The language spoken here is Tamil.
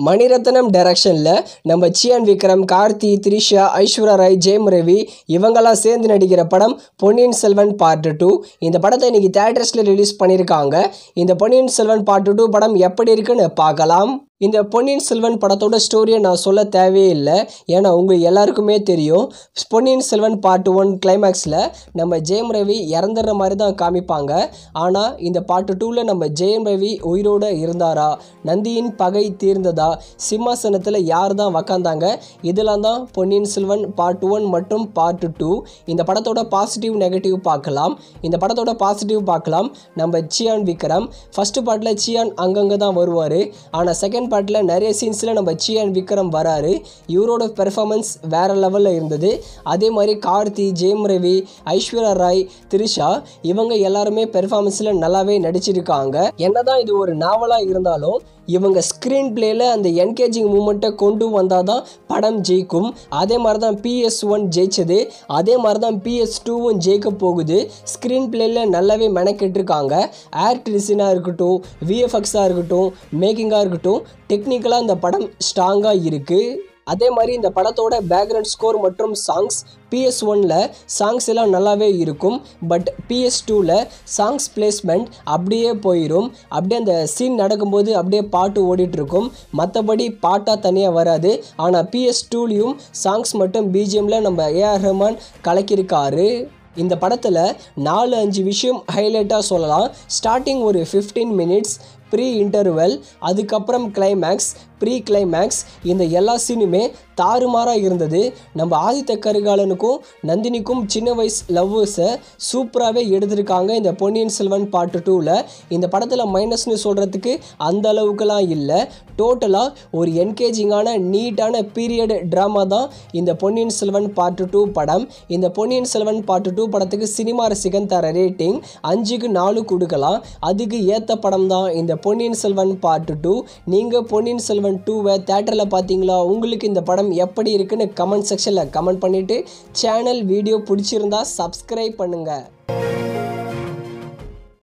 மணிரத்னம் டைரக்ஷனில் நம்ம சியான் விக்ரம் கார்த்தி த்ரிஷா ஐஸ்வர்யா ராய் ஜெயம் ரவி இவங்கெல்லாம் சேர்ந்து நடிக்கிற படம் பொன்னியின் செல்வன் பார்ட் டூ இந்த படத்தை இன்னைக்கு தேட்டர்ஸில் ரிலீஸ் பண்ணியிருக்காங்க இந்த பொன்னியின் செல்வன் பார்ட் டூ படம் எப்படி இருக்குன்னு பார்க்கலாம் இந்த பொன்னியின் செல்வன் படத்தோட ஸ்டோரியை நான் சொல்ல தேவையே இல்லை ஏன்னா உங்கள் எல்லாருக்குமே தெரியும் பொன்னியின் செல்வன் பார்ட் ஒன் கிளைமேக்ஸில் நம்ம ஜெயம் ரவி இறந்துடுற மாதிரி தான் காமிப்பாங்க ஆனால் இந்த பார்ட் டூவில் நம்ம ஜெயம் ரவி உயிரோடு இருந்தாரா நந்தியின் பகை தீர்ந்ததா சிம்மாசனத்தில் யார் தான் உக்காந்தாங்க இதெல்லாம் தான் பொன்னியின் செல்வன் பார்ட் ஒன் மற்றும் பார்ட் டூ இந்த படத்தோட பாசிட்டிவ் நெகட்டிவ் பார்க்கலாம் இந்த படத்தோட பாசிட்டிவ் பார்க்கலாம் நம்ம சியான் விக்ரம் ஃபஸ்ட்டு பார்ட்டில் சியான் அங்கங்கே தான் வருவார் ஆனால் செகண்ட் பார்ட்டில் நிறைய சீன்ஸில் நம்ம சியான் விக்ரம் வராரு இவரோட பெர்ஃபார்மன்ஸ் வேறு லெவலில் இருந்தது அதே மாதிரி கார்த்தி ஜெயம் ரவி ஐஸ்வர்யா ராய் த்ரிஷா இவங்க எல்லாருமே பெர்ஃபார்மன்ஸில் நல்லாவே நடிச்சிருக்காங்க என்னதான் இது ஒரு நாவலாக இருந்தாலும் இவங்க ஸ்க்ரீன் பிளேயில் அந்த என்கேஜிங் மூமெண்ட்டை கொண்டு வந்தால் தான் படம் ஜெயிக்கும் அதே மாதிரி தான் பிஎஸ் ஒன் ஜெயிச்சது அதே மாதிரி தான் பிஎஸ் டூவும் ஜெயிக்க போகுது ஸ்க்ரீன் பிளேயில் நல்லாவே மெனக்கெட்டிருக்காங்க ஆக்ட் டிசைனாக இருக்கட்டும் விஎஃப்எக்ஸாக இருக்கட்டும் மேக்கிங்காக இருக்கட்டும் டெக்னிக்கலாக இந்த படம் ஸ்ட்ராங்காக இருக்குது அதே மாதிரி இந்த படத்தோட பேக்ரவுண்ட் ஸ்கோர் மற்றும் சாங்ஸ் பிஎஸ் ஒனில் சாங்ஸ் எல்லாம் நல்லாவே இருக்கும் பட் பிஎஸ் டூவில் சாங்ஸ் பிளேஸ்மெண்ட் அப்படியே போயிடும் அப்படியே அந்த சீன் நடக்கும்போது அப்படியே பாட்டு ஓடிட்டுருக்கும் மற்றபடி பாட்டாக தனியாக வராது ஆனால் பிஎஸ் டூலேயும் சாங்ஸ் மட்டும் பிஜிஎம்மில் நம்ம ஏஆர் ரஹ்மான் கலக்கியிருக்காரு இந்த படத்தில் நாலு அஞ்சு விஷயம் ஹைலைட்டாக சொல்லலாம் ஸ்டார்டிங் ஒரு ஃபிஃப்டீன் மினிட்ஸ் ப்ரீ இன்டர்வெல் அதுக்கப்புறம் கிளைமேக்ஸ் ப்ரீ கிளைமேக்ஸ் இந்த எல்லா சீனுமே தாறுமாறாக இருந்தது நம்ம ஆதித்த கரிகாலனுக்கும் நந்தினிக்கும் சின்ன வயசு லவ்வர்ஸை சூப்பராகவே எடுத்திருக்காங்க இந்த பொன்னியின் செல்வன் பார்ட் டூவில் இந்த படத்தில் மைனஸ்னு சொல்கிறதுக்கு அந்த அளவுக்குலாம் இல்லை டோட்டலாக ஒரு என்கேஜிங்கான நீட்டான பீரியட் ட்ராமா தான் இந்த பொன்னியின் செல்வன் பார்ட் டூ படம் இந்த பொன்னியின் செல்வன் பார்ட் டூ படத்துக்கு சினிமா ரசிகன் தர ரேட்டிங் அஞ்சுக்கு நாலு கொடுக்கலாம் அதுக்கு ஏற்ற படம் தான் இந்த பொன்னியின் செல்வன் பார்ட் டூ நீங்கள் பொன்னியின் செல்வன் டூவை தேட்டரில் பார்த்தீங்களா உங்களுக்கு இந்த படம் எப்படி இருக்குன்னு கமெண்ட் செக்ஷனில் கமெண்ட் பண்ணிவிட்டு சேனல் வீடியோ பிடிச்சிருந்தா சப்ஸ்கிரைப் பண்ணுங்கள்